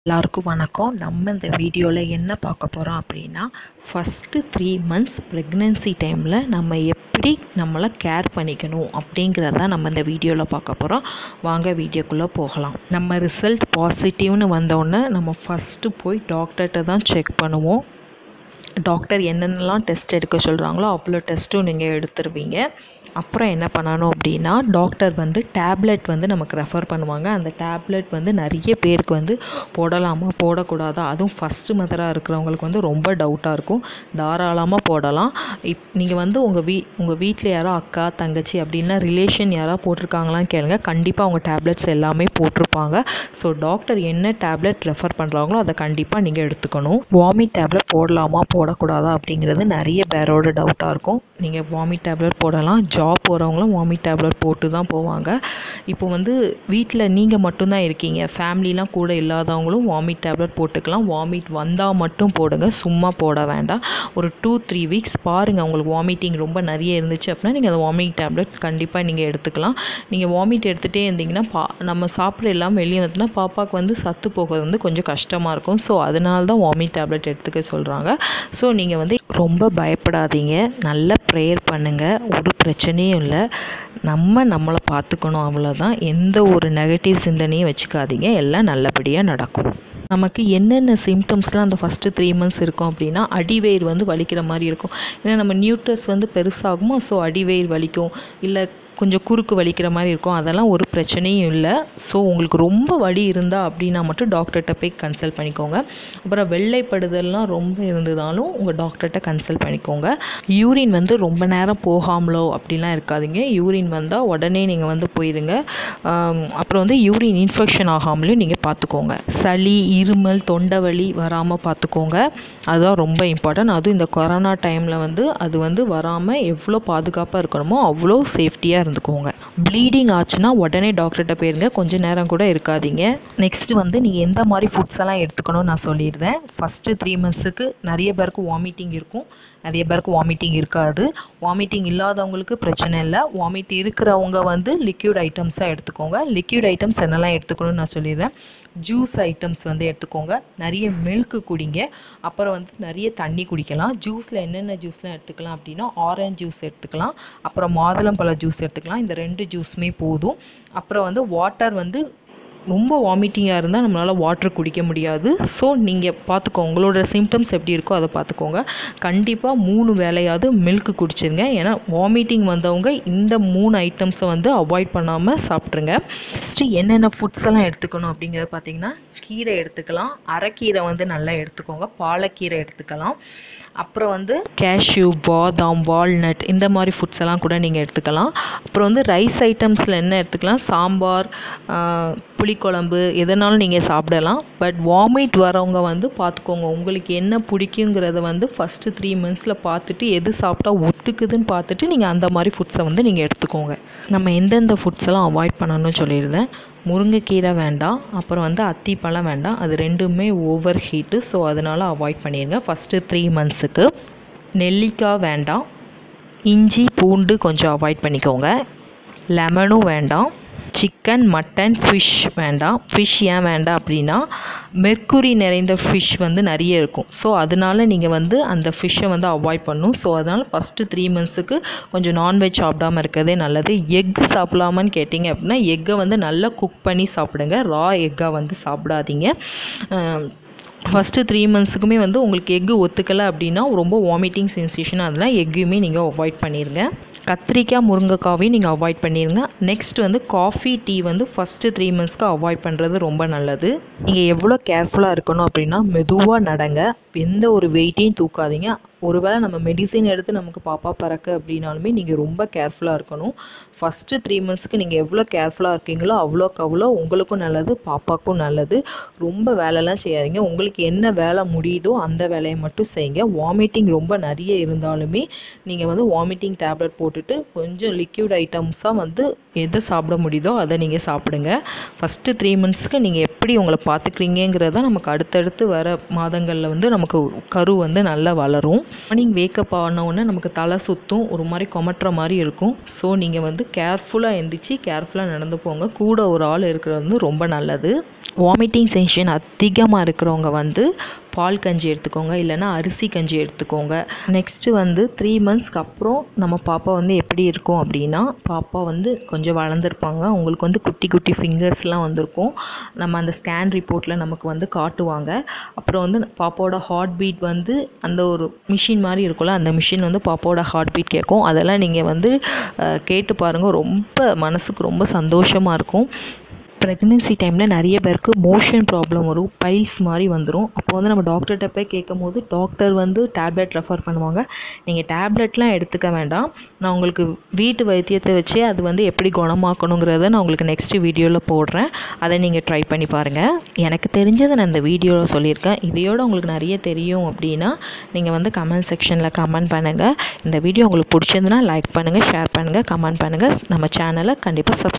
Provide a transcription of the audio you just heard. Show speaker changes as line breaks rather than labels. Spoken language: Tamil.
எல்லாருக்கும் வணக்கம் நம்ம இந்த வீடியோவில் என்ன பார்க்க போகிறோம் அப்படின்னா ஃபஸ்ட்டு த்ரீ மந்த்ஸ் ப்ரெக்னென்சி டைமில் நம்ம எப்படி நம்மளை கேர் பண்ணிக்கணும் அப்படிங்கிறத நம்ம இந்த வீடியோவில் பார்க்க போகிறோம் வாங்க வீடியோக்குள்ளே போகலாம் நம்ம ரிசல்ட் பாசிட்டிவ்னு வந்தோடனே நம்ம ஃபஸ்ட்டு போய் டாக்டர்கிட்ட தான் செக் பண்ணுவோம் டாக்டர் என்னென்னலாம் டெஸ்ட் எடுக்க சொல்கிறாங்களோ அவ்வளோ டெஸ்ட்டும் நீங்கள் எடுத்துருவீங்க அப்புறம் என்ன பண்ணணும் அப்படின்னா டாக்டர் வந்து டேப்லெட் வந்து நமக்கு ரெஃபர் பண்ணுவாங்க அந்த டேப்லெட் வந்து நிறைய பேருக்கு வந்து போடலாமா போடக்கூடாதா அதுவும் ஃபஸ்ட்டு மதராக இருக்கிறவங்களுக்கு வந்து ரொம்ப டவுட்டாக இருக்கும் தாராளமாக போடலாம் இப் நீங்கள் வந்து உங்கள் வீ உங்கள் வீட்டில் யாரோ அக்கா தங்கச்சி அப்படின்னா ரிலேஷன் யாராவது போட்டிருக்காங்களான்னு கேளுங்க கண்டிப்பாக அவங்க டேப்லெட்ஸ் எல்லாமே போட்டிருப்பாங்க ஸோ டாக்டர் என்ன டேப்லெட் ரெஃபர் பண்ணுறாங்களோ அதை கண்டிப்பாக நீங்கள் எடுத்துக்கணும் வாமிட் டேப்லெட் போடலாமா போடக்கூடாதா அப்படிங்கிறது நிறைய பேரோட டவுட்டாக இருக்கும் நீங்கள் வாமிட் டேப்லெட் போடலாம் ஜாப் போகிறவங்களும் வாமிட் டேப்லெட் போட்டு தான் போவாங்க இப்போ வந்து வீட்டில் நீங்கள் மட்டும்தான் இருக்கீங்க ஃபேமிலிலாம் கூட இல்லாதவங்களும் வாமிட் டேப்லெட் போட்டுக்கலாம் வாமிட் வந்தால் மட்டும் போடுங்க சும்மா போட வேண்டாம் ஒரு டூ த்ரீ வீக்ஸ் பாருங்கள் உங்களுக்கு வாமிட்டிங் ரொம்ப நிறைய இருந்துச்சு அப்படின்னா நீங்கள் அந்த வாமிட் டேப்லெட் கண்டிப்பாக நீங்கள் எடுத்துக்கலாம் நீங்கள் வாமிட் எடுத்துகிட்டே இருந்தீங்கன்னா பா நம்ம சாப்பிட எல்லாம் வெளியே வந்துன்னா பாப்பாவுக்கு வந்து சத்து போகிறது வந்து கொஞ்சம் கஷ்டமாக இருக்கும் ஸோ அதனால தான் வாமிட் டேப்லெட் எடுத்துக்க சொல்கிறாங்க ஸோ நீங்கள் வந்து ரொம்ப பயப்படாதீங்க நல்ல ப்ரேயர் பண்ணுங்கள் ஒரு பிரச்சனையும் இல்லை நம்ம நம்மளை பார்த்துக்கணும் அவ்வளோதான் எந்த ஒரு நெகட்டிவ் சிந்தனையும் வச்சுக்காதீங்க எல்லாம் நல்லபடியாக நடக்கும் நமக்கு என்னென்ன சிம்டம்ஸ்லாம் அந்த ஃபஸ்ட்டு த்ரீ மந்த்ஸ் இருக்கும் அப்படின்னா அடிவயிறு வந்து வலிக்கிற மாதிரி இருக்கும் ஏன்னா நம்ம நியூட்ரஸ் வந்து பெருசாகுமோ ஸோ அடிவயிறு வலிக்கும் இல்லை கொஞ்சம் குறுக்கு வலிக்கிற மாதிரி இருக்கும் அதெல்லாம் ஒரு பிரச்சனையும் இல்லை ஸோ உங்களுக்கு ரொம்ப வலி இருந்தால் அப்படின்னா மட்டும் டாக்டர்கிட்ட போய் கன்சல்ட் பண்ணிக்கோங்க அப்புறம் வெள்ளைப்படுதல்லாம் ரொம்ப இருந்ததாலும் உங்கள் டாக்டர்கிட்ட கன்சல்ட் பண்ணிக்கோங்க யூரின் வந்து ரொம்ப நேரம் போகாமலோ அப்படிலாம் இருக்காதீங்க யூரின் வந்தால் உடனே நீங்கள் வந்து போயிடுங்க அப்புறம் வந்து யூரின் இன்ஃபெக்ஷன் ஆகாமலையும் நீங்கள் பார்த்துக்கோங்க சளி இருமல் தொண்டை வலி வராமல் பார்த்துக்கோங்க அதுதான் ரொம்ப இம்பார்ட்டன்ட் அதுவும் இந்த கொரோனா டைமில் வந்து அது வந்து வராமல் எவ்வளோ பாதுகாப்பாக இருக்கணுமோ அவ்வளோ சேஃப்டியாக இருந்துக்கோங்க ப்ளீடிங் ஆச்சுன்னா உடனே டாக்டர்கிட்ட போயிருங்க கொஞ்சம் நேரம் கூட இருக்காதீங்க நெக்ஸ்ட்டு வந்து நீங்கள் எந்த மாதிரி ஃபுட்ஸ் எல்லாம் எடுத்துக்கணும்னு நான் சொல்லியிருந்தேன் ஃபஸ்ட்டு த்ரீ மந்த்ஸுக்கு நிறைய பேருக்கு வாமிட்டிங் இருக்கும் நிறைய பேருக்கு வாமிட்டிங் இருக்காது வாமிட்டிங் இல்லாதவங்களுக்கு பிரச்சனை இல்லை வாமிட் இருக்கிறவங்க வந்து லிக்யூட் ஐட்டம்ஸாக எடுத்துக்கோங்க லிக்யூட் ஐட்டம்ஸ் என்னெல்லாம் எடுத்துக்கணும்னு நான் சொல்லிடுறேன் ஜூஸ் ஐட்டம்ஸ் வந்து எடுத்துக்கோங்க நிறைய மில்க்கு குடிங்க அப்புறம் வந்து நிறைய தண்ணி குடிக்கலாம் ஜூஸில் என்னென்ன ஜூஸ்லாம் எடுத்துக்கலாம் அப்படின்னா ஆரஞ்ச் ஜூஸ் எடுத்துக்கலாம் அப்புறம் மாதுளம்பழ ஜூஸ் எடுத்துக்கலாம் இந்த ரெண்டு ஜூஸுமே போதும் அப்புறம் வந்து வாட்டர் வந்து ரொம்ப வாமிட்டிங்காக இருந்தால் நம்மளால் வாட்டர் குடிக்க முடியாது ஸோ நீங்கள் பார்த்துக்கோங்க உங்களோட சிம்டம்ஸ் எப்படி இருக்கோ அதை பார்த்துக்கோங்க கண்டிப்பாக மூணு வேலையாவது மில்க் குடிச்சிருங்க ஏன்னா வாமிட்டிங் வந்தவங்க இந்த மூணு ஐட்டம்ஸை வந்து அவாய்ட் பண்ணாமல் சாப்பிட்ருங்க ஃபஸ்ட்டு என்னென்ன ஃபுட்ஸ் எல்லாம் எடுத்துக்கணும் அப்படிங்கிறத பார்த்தீங்கன்னா கீரை எடுத்துக்கலாம் அரைக்கீரை வந்து நல்லா எடுத்துக்கோங்க பாலக்கீரை எடுத்துக்கலாம் அப்புறம் வந்து கேஷ்யூ பாதாம் வால்நட் இந்த மாதிரி ஃபுட்ஸ் எல்லாம் கூட நீங்கள் எடுத்துக்கலாம் அப்புறம் வந்து ரைஸ் ஐட்டம்ஸில் என்ன எடுத்துக்கலாம் சாம்பார் புளிக்குழம்பு எதனாலும் நீங்கள் சாப்பிடலாம் பட் வாமிட் வரவங்க வந்து பார்த்துக்கோங்க உங்களுக்கு என்ன பிடிக்குங்கிறத வந்து ஃபஸ்ட்டு த்ரீ மந்த்ஸில் பார்த்துட்டு எது சாப்பிட்டா ஒத்துக்குதுன்னு பார்த்துட்டு நீங்கள் அந்த மாதிரி ஃபுட்ஸை வந்து நீங்கள் எடுத்துக்கோங்க நம்ம எந்தெந்த ஃபுட்ஸ் எல்லாம் அவாய்ட் பண்ணணும்னு சொல்லியிருந்தேன் முருங்கைக்கீரை வேண்டாம் அப்புறம் வந்து அத்திப்பழம் வேண்டாம் அது ரெண்டுமே ஓவர் ஹீட்டு ஸோ அதனால் அவாய்ட் பண்ணிடுங்க ஃபஸ்ட்டு த்ரீ மந்த்ஸுக்கு நெல்லிக்காய் வேண்டாம் இஞ்சி பூண்டு கொஞ்சம் அவாய்ட் பண்ணிக்கோங்க லெமனும் வேண்டாம் சிக்கன் மட்டன் ஃபிஷ் வேண்டாம் ஃபிஷ் ஏன் வேண்டாம் அப்படின்னா மெர்க்குரி நிறைந்த ஃபிஷ் வந்து நிறைய இருக்கும் ஸோ அதனால நீங்கள் வந்து அந்த ஃபிஷ்ஷை வந்து அவாய்ட் பண்ணணும் ஸோ அதனால் ஃபஸ்ட்டு த்ரீ மந்த்ஸுக்கு கொஞ்சம் நான்வெஜ் சாப்பிடாமல் இருக்கிறதே நல்லது எக் சாப்பிடலாமான்னு கேட்டிங்க அப்படின்னா எக்கை வந்து நல்லா குக் பண்ணி சாப்பிடுங்க ரா எக்காக வந்து சாப்பிடாதீங்க ஃபஸ்ட்டு த்ரீ மந்த்ஸுக்குமே வந்து உங்களுக்கு எக்கு ஒத்துக்கலை அப்படின்னா ரொம்ப வாமிட்டிங் சென்சேஷன் அதெல்லாம் எக்கையுமே நீங்கள் அவாய்ட் பண்ணிடுங்க கத்திரிக்காய் முருங்கைக்காவையும் நீங்கள் அவாய்ட் பண்ணிடுங்க நெக்ஸ்ட் வந்து காஃபி டீ வந்து ஃபஸ்ட்டு த்ரீ மந்த்ஸ்க்கு அவாய்ட் பண்ணுறது ரொம்ப நல்லது நீங்கள் எவ்வளோ கேர்ஃபுல்லாக இருக்கணும் அப்படின்னா மெதுவாக நடங்க எந்த ஒரு வெயிட்டையும் தூக்காதீங்க ஒருவேளை நம்ம மெடிசின் எடுத்து நமக்கு பாப்பா பறக்க அப்படின்னாலுமே நீங்கள் ரொம்ப கேர்ஃபுல்லாக இருக்கணும் ஃபஸ்ட்டு த்ரீ மந்த்ஸ்க்கு நீங்கள் எவ்வளோ கேர்ஃபுல்லாக இருக்கீங்களோ அவ்வளோக்கு அவ்வளோ உங்களுக்கும் நல்லது பாப்பாக்கும் நல்லது ரொம்ப வேலைலாம் செய்யாதீங்க உங்களுக்கு என்ன வேலை முடியுதோ அந்த வேலையை மட்டும் செய்யுங்க வாமிட்டிங் ரொம்ப நிறைய இருந்தாலுமே நீங்கள் வந்து வாமிட்டிங் டேப்லெட் போட்டுட்டு கொஞ்சம் லிக்யூட் ஐட்டம்ஸாக வந்து எதை சாப்பிட முடியுதோ அதை நீங்கள் சாப்பிடுங்க ஃபஸ்ட்டு த்ரீ மந்த்ஸ்க்கு நீங்கள் எப்படி உங்களை பார்த்துக்கிறீங்கிறத நமக்கு அடுத்தடுத்து வர மாதங்களில் வந்து நமக்கு கரு வந்து நல்லா வளரும் மார்னிங் வேக்கப் ஆன உடனே நமக்கு தலை சுற்றும் ஒரு மாதிரி கொமட்டுற மாதிரி இருக்கும் ஸோ நீங்கள் வந்து கேர்ஃபுல்லாக எந்திரிச்சு கேர்ஃபுல்லாக நடந்து போங்க கூட ஒரு ஆள் இருக்கிறது வந்து ரொம்ப நல்லது வாமிட்டிங் சென்ஷன் அதிகமாக இருக்கிறவங்க வந்து பால் கஞ்சி எடுத்துக்கோங்க இல்லைன்னா அரிசி கஞ்சி எடுத்துக்கோங்க நெக்ஸ்ட்டு வந்து த்ரீ மந்த்ஸ்க்கு அப்புறம் நம்ம பாப்பா வந்து எப்படி இருக்கும் அப்படின்னா பாப்பா வந்து கொஞ்சம் வளர்ந்துருப்பாங்க அவங்களுக்கு வந்து குட்டி குட்டி ஃபிங்கர்ஸ்லாம் வந்திருக்கும் நம்ம அந்த ஸ்கேன் ரிப்போர்ட்டில் நமக்கு வந்து காட்டுவாங்க அப்புறம் வந்து பாப்பாவோட ஹார்ட் பீட் வந்து அந்த ஒரு மிஷின் மாதிரி இருக்கும்ல அந்த மிஷின் வந்து பாப்பாவோட ஹார்ட் பீட் கேட்கும் அதெல்லாம் நீங்கள் வந்து அஹ், கேட்டு பாருங்கள் ரொம்ப மனசுக்கு ரொம்ப சந்தோஷமாக இருக்கும் ப்ரெக்னென்சி டைமில் நிறைய பேருக்கு மோஷன் ப்ராப்ளம் வரும் பைல்ஸ் மாதிரி வந்துடும் அப்போ வந்து நம்ம டாக்டர்கிட்ட போய் கேட்கும் போது டாக்டர் வந்து டேப்லெட் ரெஃபர் பண்ணுவாங்க நீங்கள் டேப்லெட்லாம் எடுத்துக்க வேண்டாம் நான் உங்களுக்கு வீட்டு வைத்தியத்தை வச்சே அது வந்து எப்படி குணமாக்கணுங்கிறத நான் உங்களுக்கு நெக்ஸ்ட் வீடியோவில் போடுறேன் அதை நீங்கள் ட்ரை பண்ணி பாருங்கள் எனக்கு தெரிஞ்சதை நான் இந்த வீடியோவில் சொல்லியிருக்கேன் இதையோட உங்களுக்கு நிறைய தெரியும் அப்படின்னா நீங்கள் வந்து கமெண்ட் செக்ஷனில் கமெண்ட் பண்ணுங்கள் இந்த வீடியோ உங்களுக்கு பிடிச்சிருந்துன்னா லைக் பண்ணுங்கள் ஷேர் பண்ணுங்கள் கமெண்ட் பண்ணுங்கள் நம்ம சேனலை கண்டிப்பாக சப்ஸ்